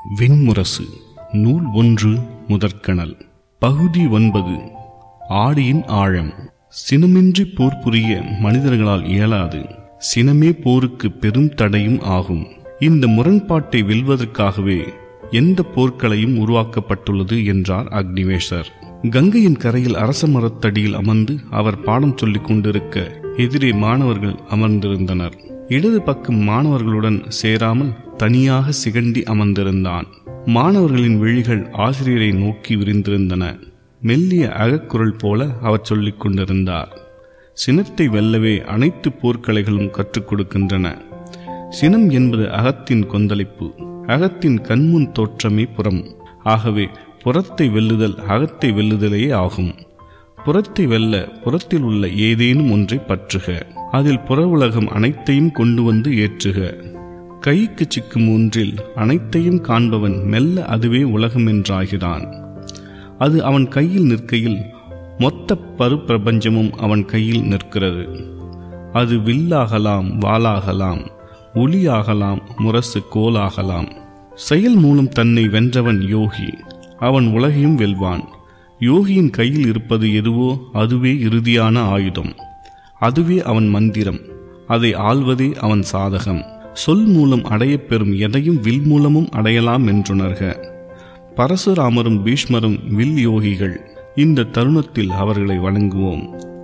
வெண்முரசு நூல் ஒன்று முதற்கணல் பகுதி ஒன்பது ஆடியின் ஆழம் சினமின்றி போர் புரிய மனிதர்களால் இயலாது சினமே போருக்கு பெரும் தடையும் ஆகும் இந்த முரண்பாட்டை வெல்வதற்காகவே எந்த போர்களையும் உருவாக்கப்பட்டுள்ளது என்றார் அக்னிவேஷர் கங்கையின் கரையில் அரச மரத்தடியில் அமர்ந்து அவர் பாடம் சொல்லிக் கொண்டிருக்க எதிரே மாணவர்கள் அமர்ந்திருந்தனர் இடது பக்கம் மாணவர்களுடன் சேராமல் தனியாக சிகண்டி அமர்ந்திருந்தான் மாணவர்களின் விழிகள் ஆசிரியரை நோக்கி விரிந்திருந்தன மெல்லிய அகக்குரல் போல அவர் சொல்லிக் கொண்டிருந்தார் சினத்தை வெல்லவே அனைத்து போர்க்கலைகளும் கற்றுக் கொடுக்கின்றன சினம் என்பது அகத்தின் கொந்தளிப்பு அகத்தின் கண்முன் தோற்றமே புறம் ஆகவே புறத்தை வெல்லுதல் அகத்தை வெல்லுதலே ஆகும் புறத்தை வெல்ல புறத்தில் உள்ள ஏதேனும் ஒன்றை பற்றுக அதில் புற உலகம் அனைத்தையும் கொண்டு வந்து ஏற்றுக கைக்கு சிக்கும் ஒன்றில் அனைத்தையும் காண்பவன் மெல்ல அதுவே உலகம் என்றாகிறான் அது அவன் கையில் நிற்கையில் மொத்த பருப்பிரபஞ்சமும் அவன் கையில் நிற்கிறது அது வில்லாகலாம் வாளாகலாம் ஒளியாகலாம் முரசு கோலாகலாம் செயல் மூலம் தன்னை வென்றவன் யோகி அவன் உலகையும் வெல்வான் யோகியின் கையில் இருப்பது எதுவோ அதுவே இறுதியான ஆயுதம் அதுவே அவன் மந்திரம் அதை ஆள்வதே அவன் சாதகம் சொல் மூலம் அடையப்பெறும் எதையும் வில் மூலமும் அடையலாம் என்றுணர்க பரசுராமரும் பீஷ்மரும் வில் யோகிகள் இந்த தருணத்தில் அவர்களை வணங்குவோம்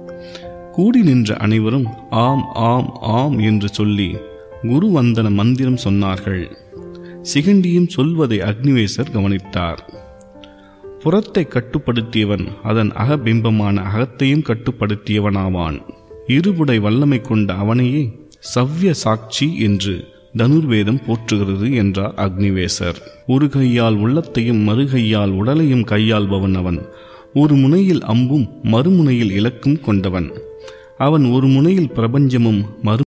கூடி நின்ற அனைவரும் ஆம் ஆம் ஆம் என்று சொல்லி குரு வந்தன மந்திரம் சொன்னார்கள் சிகண்டியும் சொல்வதை அக்னிவேசர் கவனித்தார் புறத்தை கட்டுப்படுத்தியவன் அதன் அகபிம்பமான அகத்தையும் கட்டுப்படுத்தியவனாவான் இருபுடை வல்லமை கொண்ட அவனையே சவ்ய சாட்சி என்று தனுர்வேதம் போற்றுகிறது என்றார் அக்னிவேசர் ஒரு கையால் உள்ளத்தையும் மறுகையால் உடலையும் கையாள்பவன் அவன் ஒரு முனையில் அம்பும் மறுமுனையில் இலக்கும் கொண்டவன் அவன் ஒரு முனையில் பிரபஞ்சமும் மறு